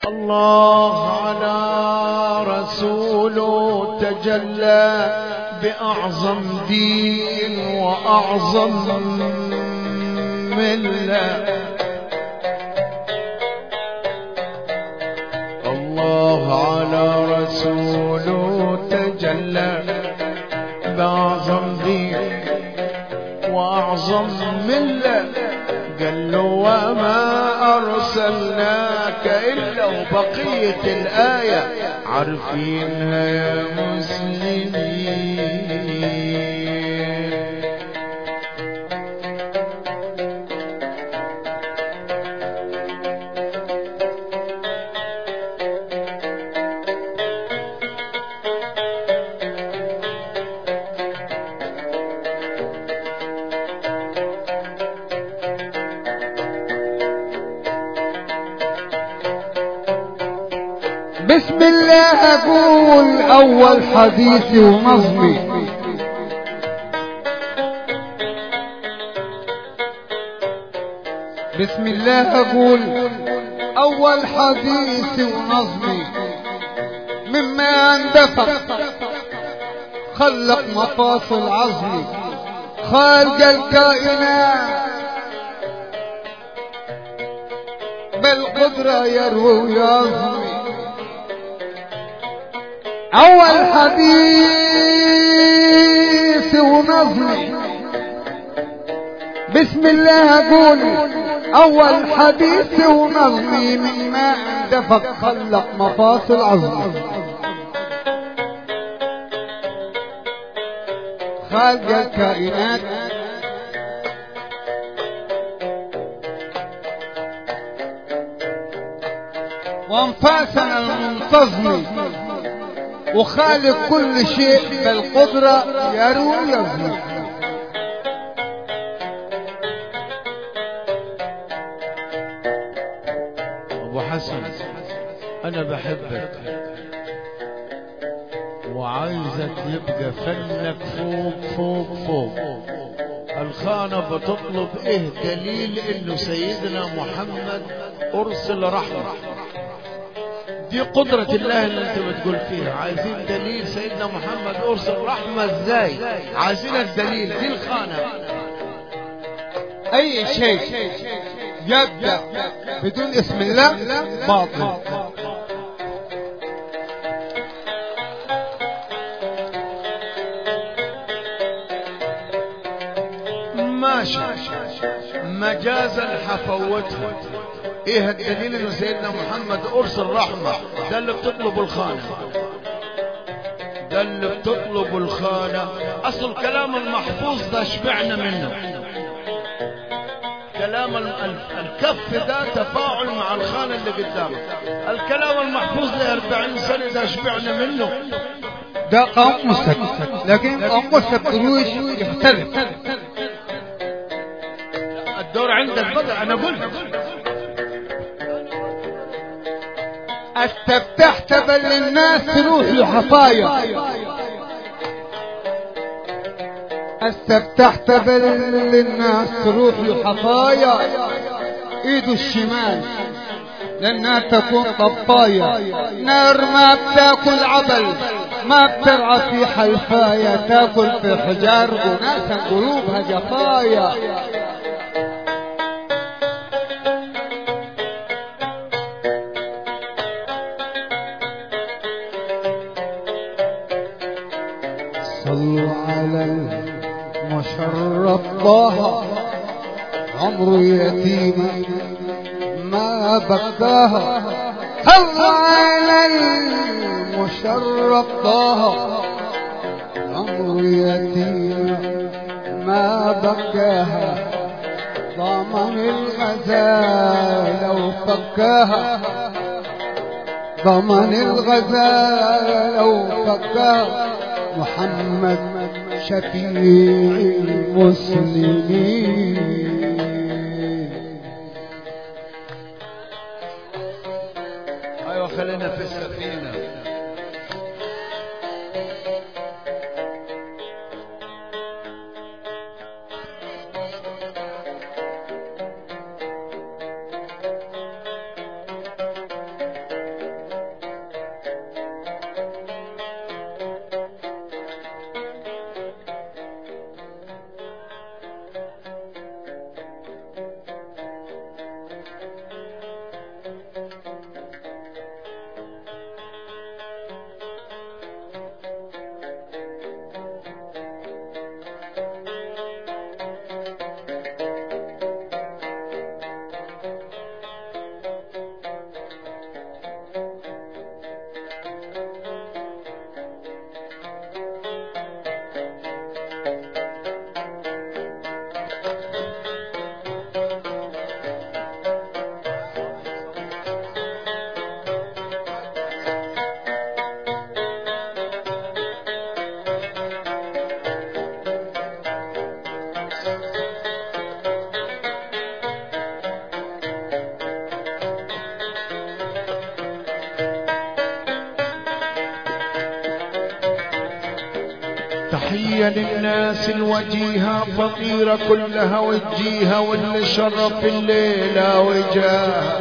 الله على رسوله تجلى بأعظم دين وأعظم ملة الله على رسوله تجلى بأعظم دين وأعظم ملة قال له وما أرسلناك إلا وبقية الآية عارفينها يا مسلمين بسم الله أقول أول حديثي ونظمي بسم الله أقول أول حديثي ونظمي مما اندفق خلق مفاصل عظمي خالق الكائنات بالقدرة يروي ويظمي أول حديث ونظمي بسم الله أقول أول حديث ونظمي مما اندفق خلق مفاصل عظمي خالق الكائنات وانفاسنا المنتظم وخالق كل شيء بالقدرة يروي يظلم أبو حسن أنا بحبك وعايزك يبقى فنك فوق فوق فوق الخانة بتطلب إيه دليل إنه سيدنا محمد أرسل رحمة دي قدرة الله اللي انت بتقول فيها عايزين دليل سيدنا محمد أرسل رحمة ازاي عايزين الدليل دي الخانة أي شيء يبدأ بدون اسم الله باطل ماشي مجازا حفوتها ايه الدليل انه سيدنا محمد ارسل رحمة ده اللي بتطلب الخانة ده اللي بتطلب الخانة اصل الكلام المحفوظ ده شبعنا منه كلام ال- ال- الكف ده تفاعل مع الخانة اللي قدامك الكلام المحفوظ ل 40 سنة ده شبعنا منه ده قاموسك لكن قاموسك قروش يختلف الدور عندك بقى انا قلت استفتحت بل للناس تروح لحصايا استفتحت بل للناس تروح لحصايا ايده الشمال لانها تكون طفاية نار ما بتاكل عبل ما بترعى في حلفاية تاكل في حجار وناسا قلوبها جفايا صلوا على المشرف طه عمره يتيمة ما بكاها صلوا على المشرف طه عمره يتيمة ما بكاها ضمن الغزالة وفكاها ضمن الغزالة وفكاها محمد شفيع المسلمين ايوه خلينا في السفينة تحية للناس الوجيهة فقيرة كلها وجيها واللي شرف الليلة وجاها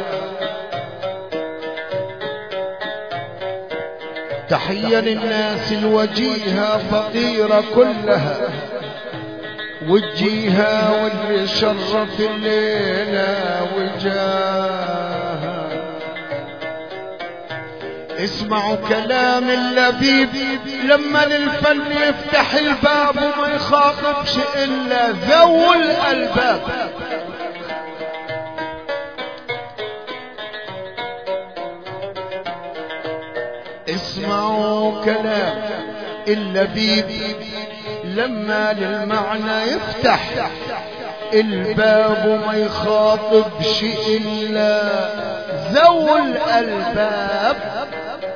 تحية للناس الوجيهة فقيرة كلها وجيها واللي شرف الليلة وجاها اسمعوا كلام اللبيب لما للفن يفتح الباب وما يخاطبش الا ذو الالباب اسمعوا كلام اللبيب لما للمعنى يفتح الباب وما يخاطبش الا ذو الالباب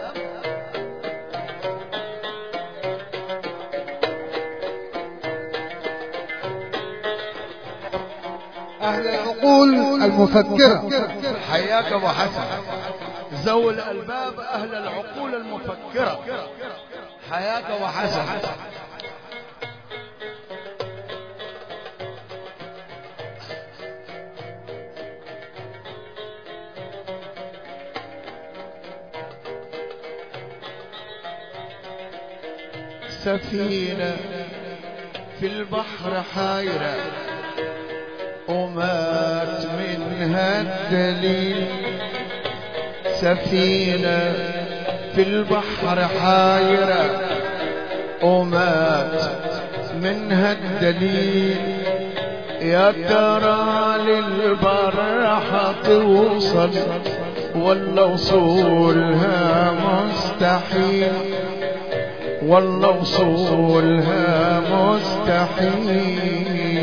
أهل العقول المفكرة حياك ابو حسن ذوي الالباب اهل العقول المفكره حياك ابو حسن سفينة في البحر حايرة ومات منها الدليل سفينة في البحر حايرة ومات منها الدليل يا ترى للبر حتوصل ولا وصولها مستحيل والله وصولها مستحيل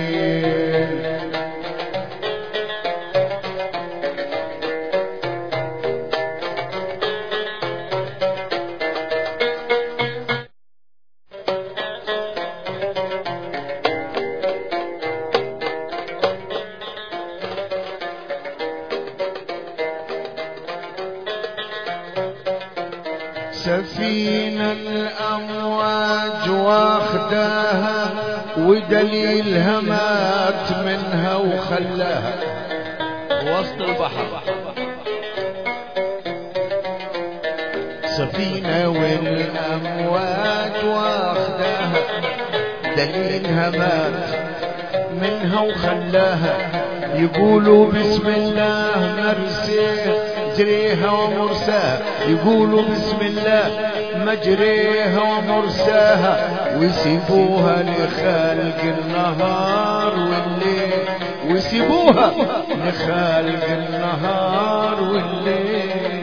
سفينة الأمواج واخداها ودليلها مات منها وخلاها وسط البحر سفينة والأمواج واخداها دليلها مات منها وخلاها يقولوا بسم الله مرسيه مجريها ومرساها يقولوا بسم الله مجريها ومرساها ويسيبوها لخالق النهار والليل ويسيبوها لخالق النهار والليل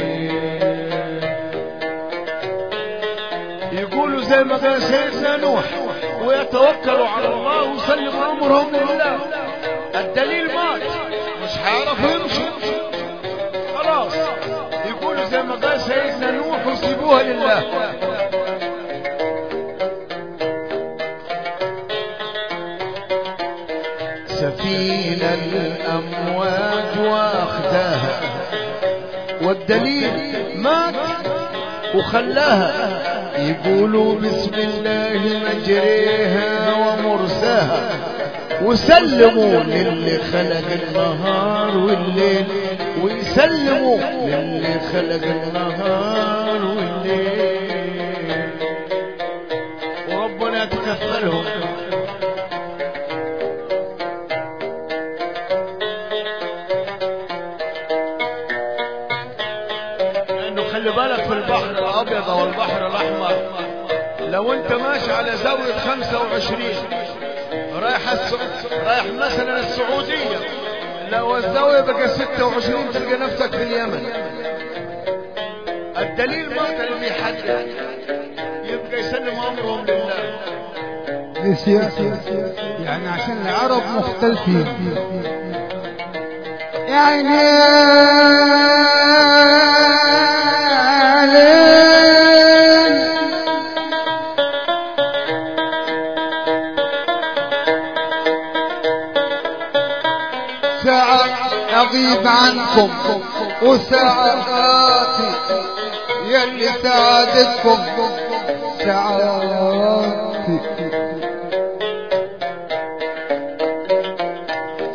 يقولوا زي ما قال سيدنا نوح ويتوكلوا على الله ويسلموا امرهم لله الدليل مات مش هيعرفوا يمشوا خلاص يقولوا زي ما قال سيدنا نوح وسيبوها لله سفينة الأمواج واخداها والدليل مات وخلاها يقولوا بسم الله مجريها ومرساها وسلموا للي خلق النهار والليل ويسلموا للي خلق النهار والليل وربنا يتكفلهم لانه خلي بالك في البحر الابيض او البحر الاحمر لو انت ماشي على زاوية 25 رايح السع... رايح مثلا السعودية لو الزاوية بقى 26 تلقى نفسك في اليمن الدليل ما اللي بيحدد يبقى يسلم امرهم لله لسياسة يعني عشان العرب مختلفين يعني ساعة أغيب عنكم وساعة آتي يلي سعادتكم ساعات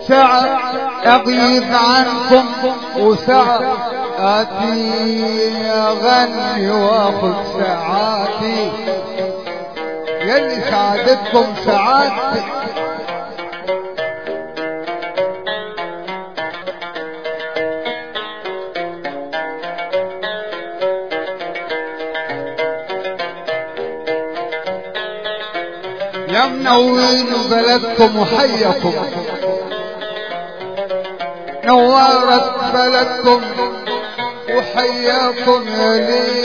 ساعة أغيب عنكم وساعة آتي أغني وآخذ ساعاتي يلي سعادتكم سعادتي يا منورين بلدكم وحيكم نورت بلدكم وحياكم يا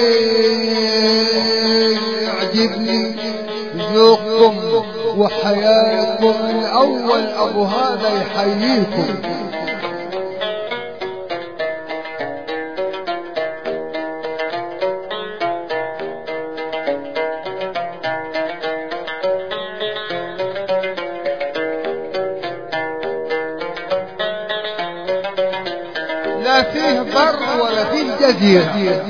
ليل يعجبني ذوقكم وحياكم الأول أبو هذا يحييكم لا فيه بر ولا فيه جزيرة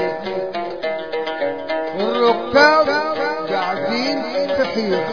والركاب قاعدين كثير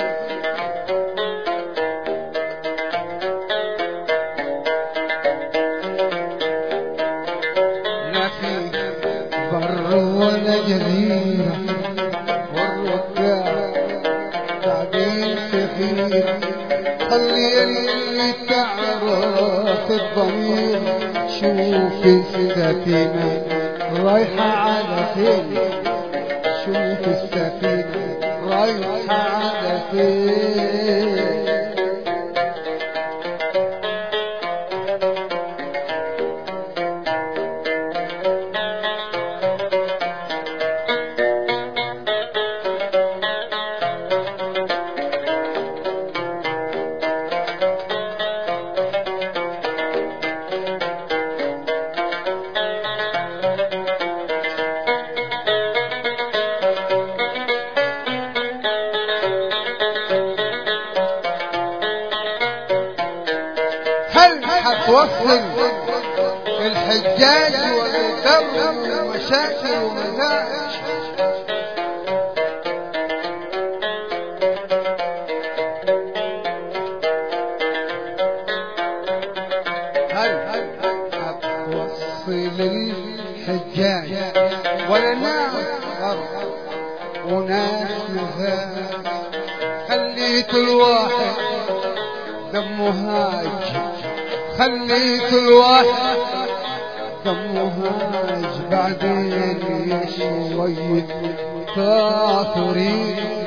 لا فيه بر ولا جزيرة والركاب قاعدين كثير خلي اللي تعرف الضمير شوف السفينة رايحة على فين شوف السفينة رايحة على فين هل هتوصل الحجاج والدم ومشاكل ومزاج هل هتوصل الحجاج ولا ناس غرب وناس مزاج خليت الواحد دمه هاج خليت الواحد دمه هاج بعدين شوية كافرين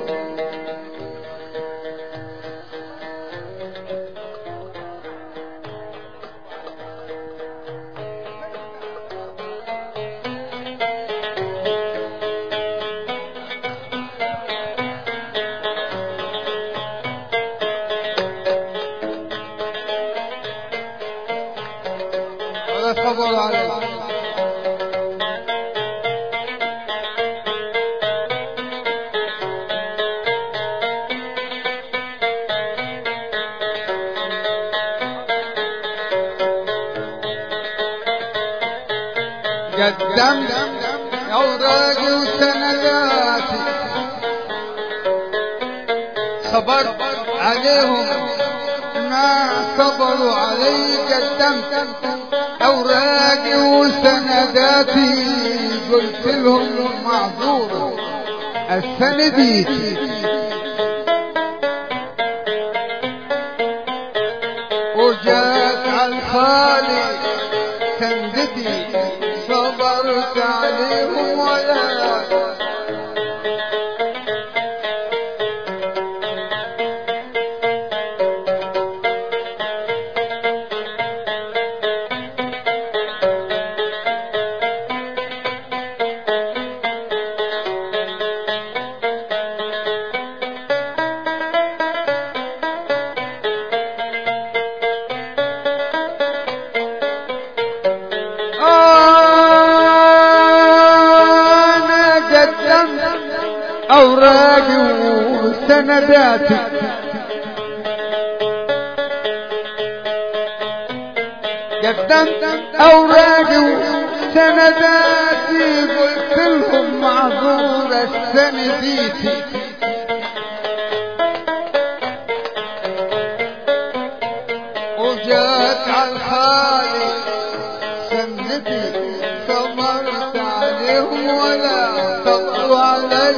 هذا صبر عليه قدمت أوراقي وسنداتي صبرت عليهم ما صبروا علي قدمت أوراقي وسنداتي قلت لهم معذور السنديتي وجات على الخالي سندتي صبرت عليهم ولا أنا قدمت أوراقي وسنداتي قدمت أوراقي وسنداتي قلت لهم معذورة سنديتي الذي صبرت عليهم ولا صبروا علي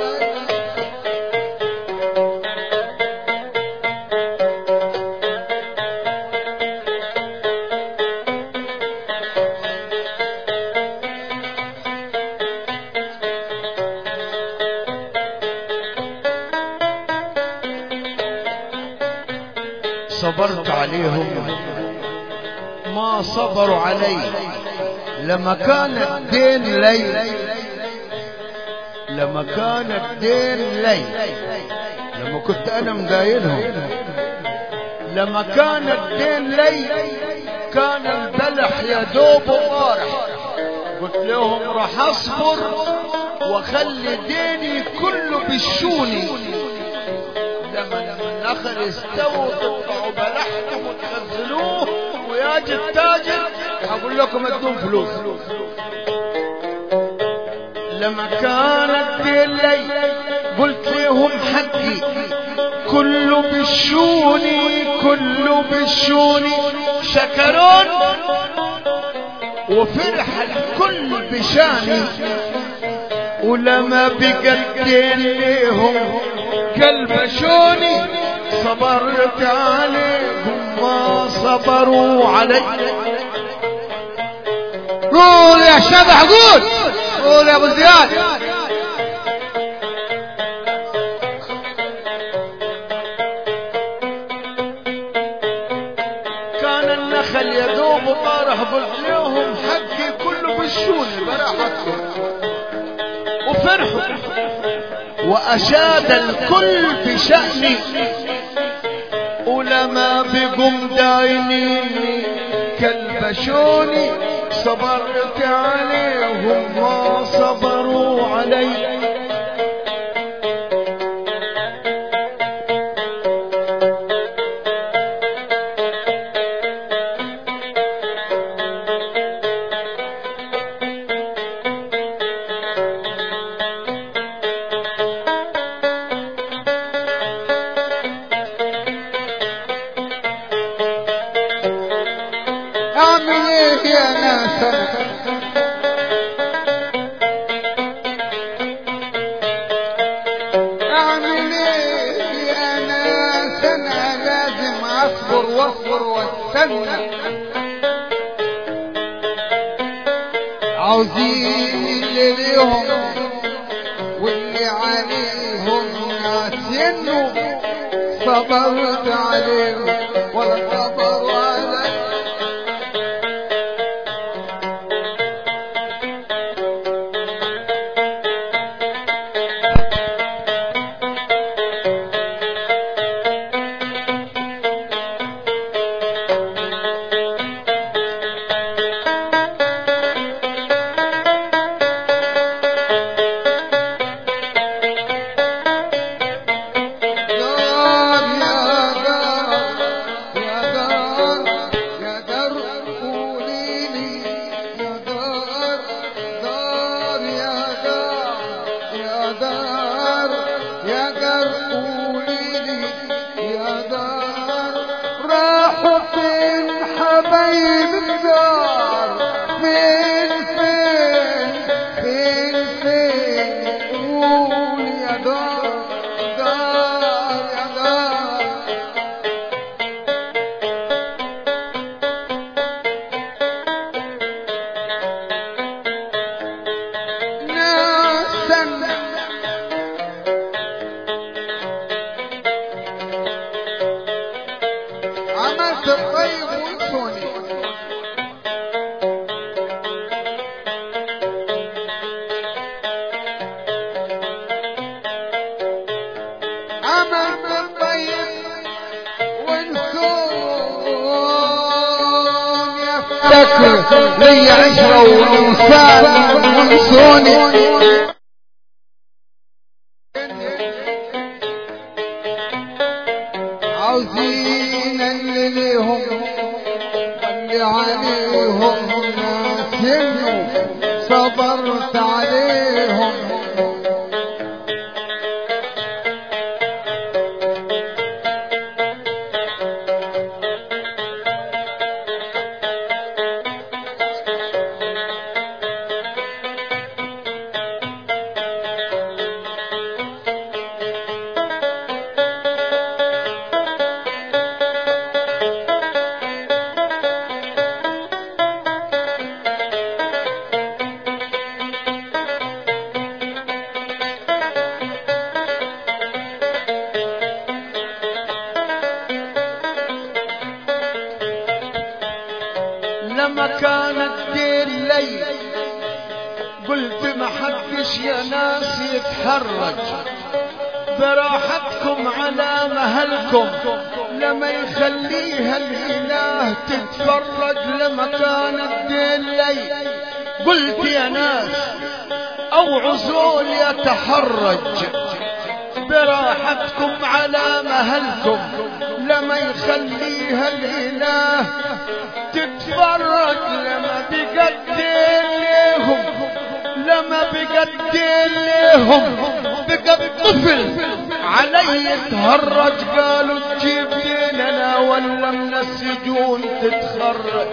صبرت عليهم ما صبروا علي لما كان الدين لي لما كان الدين لي لما كنت انا مداينهم لما كان الدين لي كان البلح يا دوب طارح قلت لهم راح اصبر واخلي ديني كله بالشوني لما النخل استووا تقطعوا بلحكم وتخزنوه وياجي التاجر اقول لكم ادون فلوس لما كانت لي قلت لهم حقي كله بالشوني كله بالشوني شكرون وفرح الكل بشاني ولما بقدين ليهم كالبشوني صبرت عليهم ما صبروا علي قول يا شبح قول قول يا ابو زياد كان النخل يذوب طارح قلت لهم حقي كله بالشوني براحتكم وفرحوا وأشاد الكل بشأني ولما بقم داينيني كالبشوني صبرت عليهم ما صبروا علي اعمل ايه يا ناس اعمل ايه يا ناس انا لازم اصبر واصبر واستنى عاوزين اللي ليهم واللي عليهم ناسينه صبرت عليهم ولا صبروا علي دار يا دار يا دار يا دار قولي لي يا دار دار يا دار يا دار يا دار قولي لي يا دار راحوا فين حبايب الدار فين فين فين فين قول يا دار دار يا دار ناسا عملت الطيب وانسوني عملت الطيب وانسون يا فكر لي عشرة وانسان وانسوني عاوزين اللي ليهم اللي عليهم ناسينه صبرت عليهم كانت دير لي قلت ما حدش يا ناس يتحرج براحتكم على مهلكم لما يخليها الاله تتفرج لما كانت دير لي قلت يا ناس او عزول يتحرج براحتكم على مهلكم لما يخليها الاله تتفرج لما بقدر ليهم لما بقدر ليهم بقى الطفل علي يتهرج قالوا تجيب ديننا ولا من السجون تتخرج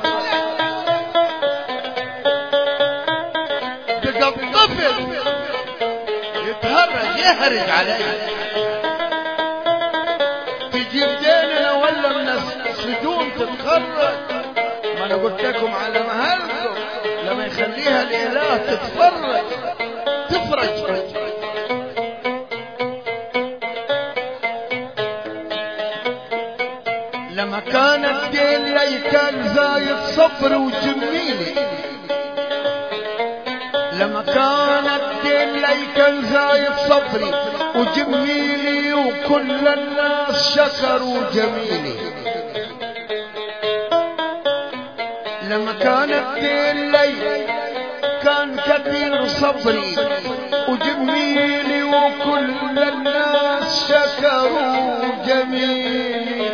بقى الطفل يتهرج يهرج علي تجيب ديننا ولا من السجون تتخرج ما انا قلت لكم على مهلكم لما يخليها الاله تتفرج تفرج لما كانت دين لي كان زايد صبر وجميلي لما كانت دين لي كان زايد صبري وجميلي وكل الناس شكروا جميلي لما كانت دين لي كان كبير صبري وجميلي وكل الناس شكروا جميلي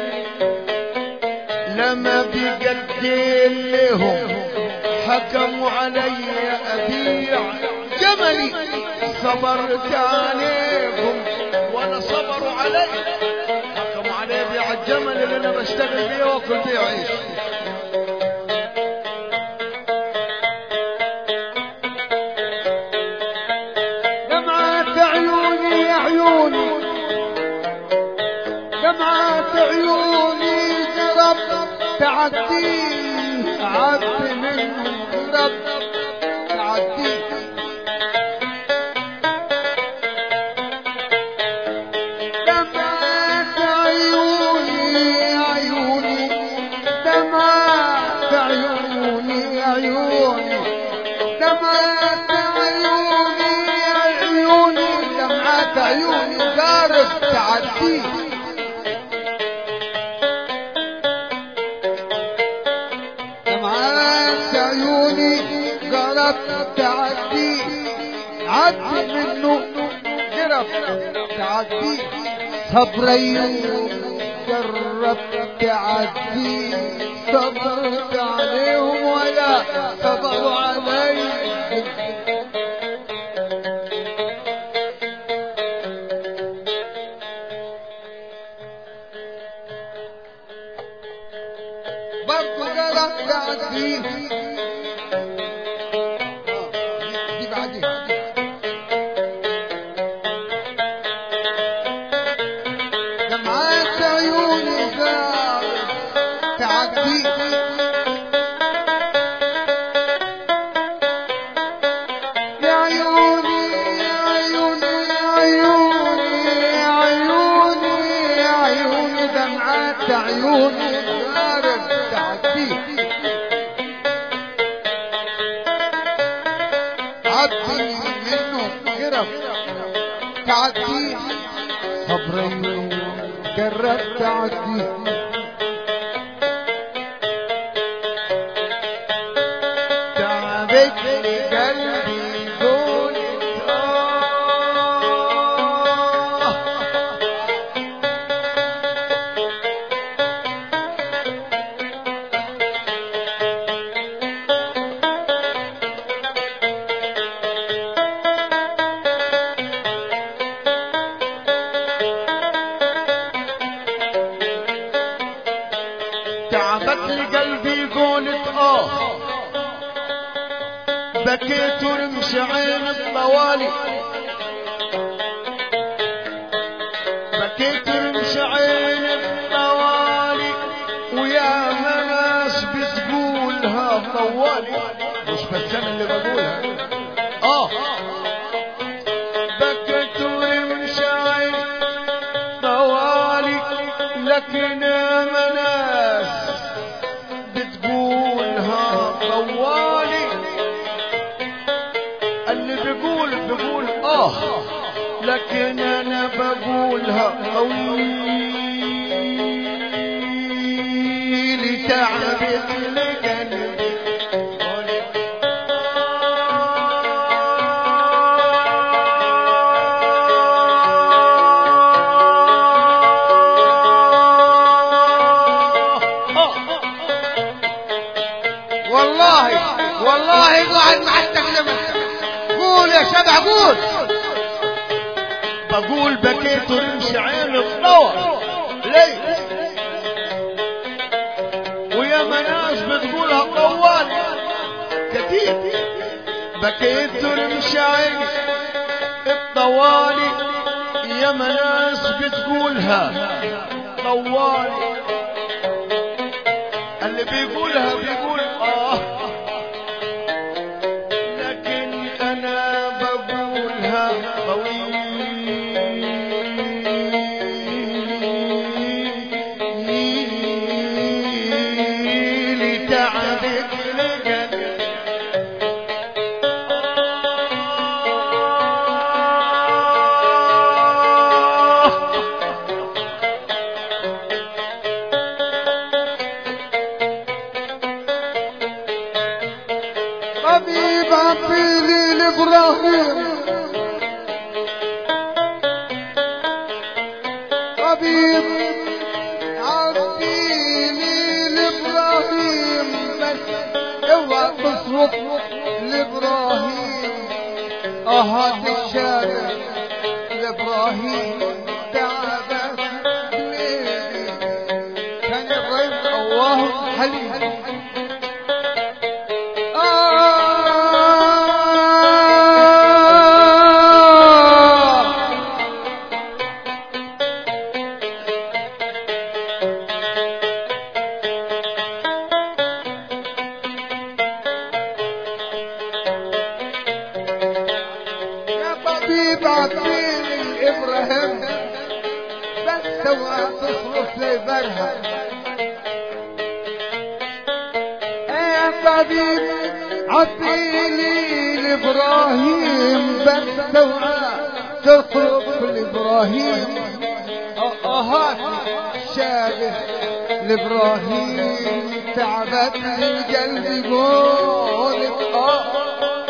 لما بقدين لهم حكموا علي أبيع جملي صبرت عليهم وانا صبروا علي حكموا علي بيع الجمل اللي انا بشتغل بيه واكل بيه عيش دمعات عيوني يا عيوني دمعات عيوني رب تعدي عبد من رب تعدي دمعات عيوني عيوني دمعات عيوني عيوني دمعات عيوني عيوني دمعات عيوني قارب تعدي دمعات عيوني قارب تعدي عدي منه قرب تعدي صبري جرب تعدي صبرت عليهم ولا صبروا علي برضو جرب تعدي آه، دي- دي بعدين دمعات عيوني زارت تعدي يا عيوني يا عيوني يا عيوني يا عيوني يا عيوني دمعات عيوني زارت تعدي عدي منه قرب تعدي صبري جرب تعدي تعبت لي قلبي قلت آه تعبت لي قلبي قولت اه بكيت ورمش عين الطوالي بكيت ورمش عين الطوالي ويا ناس بتقولها طوالي مش بس انا اللي بقولها اه بكيت ورمش عين طوالي لكن يا ناس بتقولها طوالي آه لكن أنا بقولها طويل تعبت لقلبي والله والله قاعد معتك زمن قول يا شبع قول بقول بكيت ورمش عين الضوء ليه ويا مناس بتقولها طوال كتير بكيت ورمش عين الطوالي يا مناس بتقولها طوالي اللي بيقولها بيقول اه لكن انا بقولها طويل تعبت لقلبي طبيب عبيلي لابراهيم طبيب عبيلي لابراهيم بس اوعى تصرف لابراهيم اهات الشارع لابراهيم تعبت ليلي كان الرئيس الله حليم آه يا طبيب عبيل الإبراهيم بس اوعى تصرف لي برها يا طبيب عبيلي لإبراهيم بس اوعى تصرف لإبراهيم أهات شابه لإبراهيم تعبت القلب قولك آه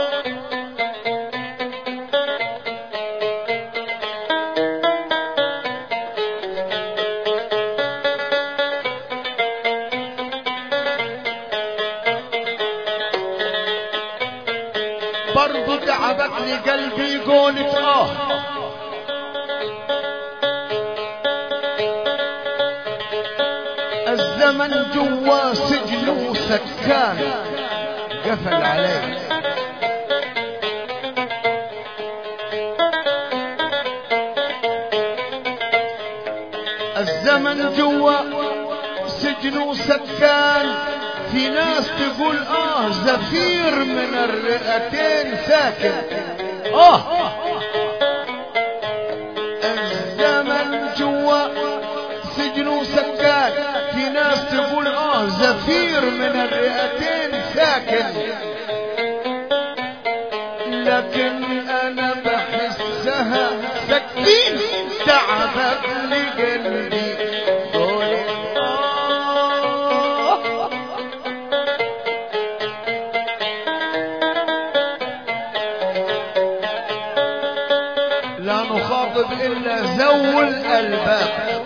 برضو تعبتني قلبي قولت اه الزمن جوا سجن وسكان قفل عليه الزمن جوا سجن وسكان في ناس تقول اه زفير من الرئتين ساكن اه الزمن جوا سجن وسكان في ناس تقول اه زفير من الرئتين ساكن لكن انا بحسها سكين تعبت لقلبي قولي آه لا نخاطب إلا ذوي الألباب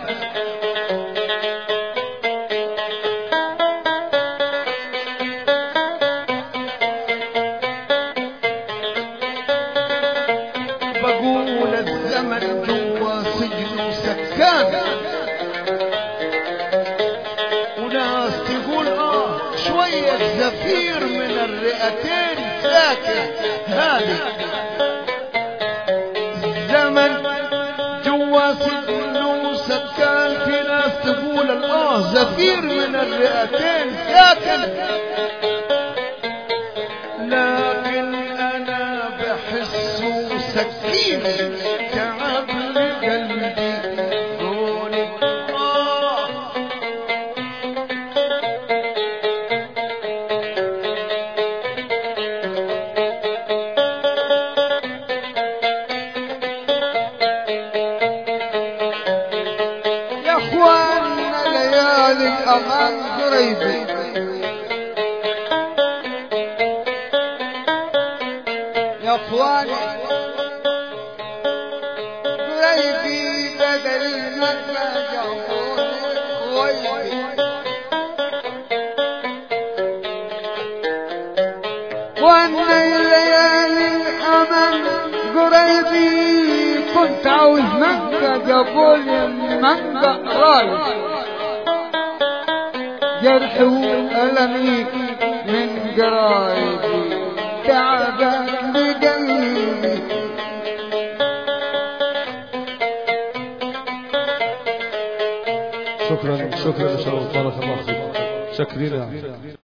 بقول الزمن جوا سجن سكان وناس تقول اه شوية زفير من الرئتين ساكن هذه زمن جوا سجن وسكان في ناس تقول الله زفير من الرئتين ساكن لكن انا بحس سكين تعب لقلبي قولي آه الأمان قريبي يا اخواني قريبي بدل ما جابوني خويبي وانا الليالي الامل قريبي كنت عاوز منقى جابولي منقى رايح جرحي وألمي من قرايبي تعبت بقلبي شكرا شكرا ان شاء الله بارك الله فيك شكرا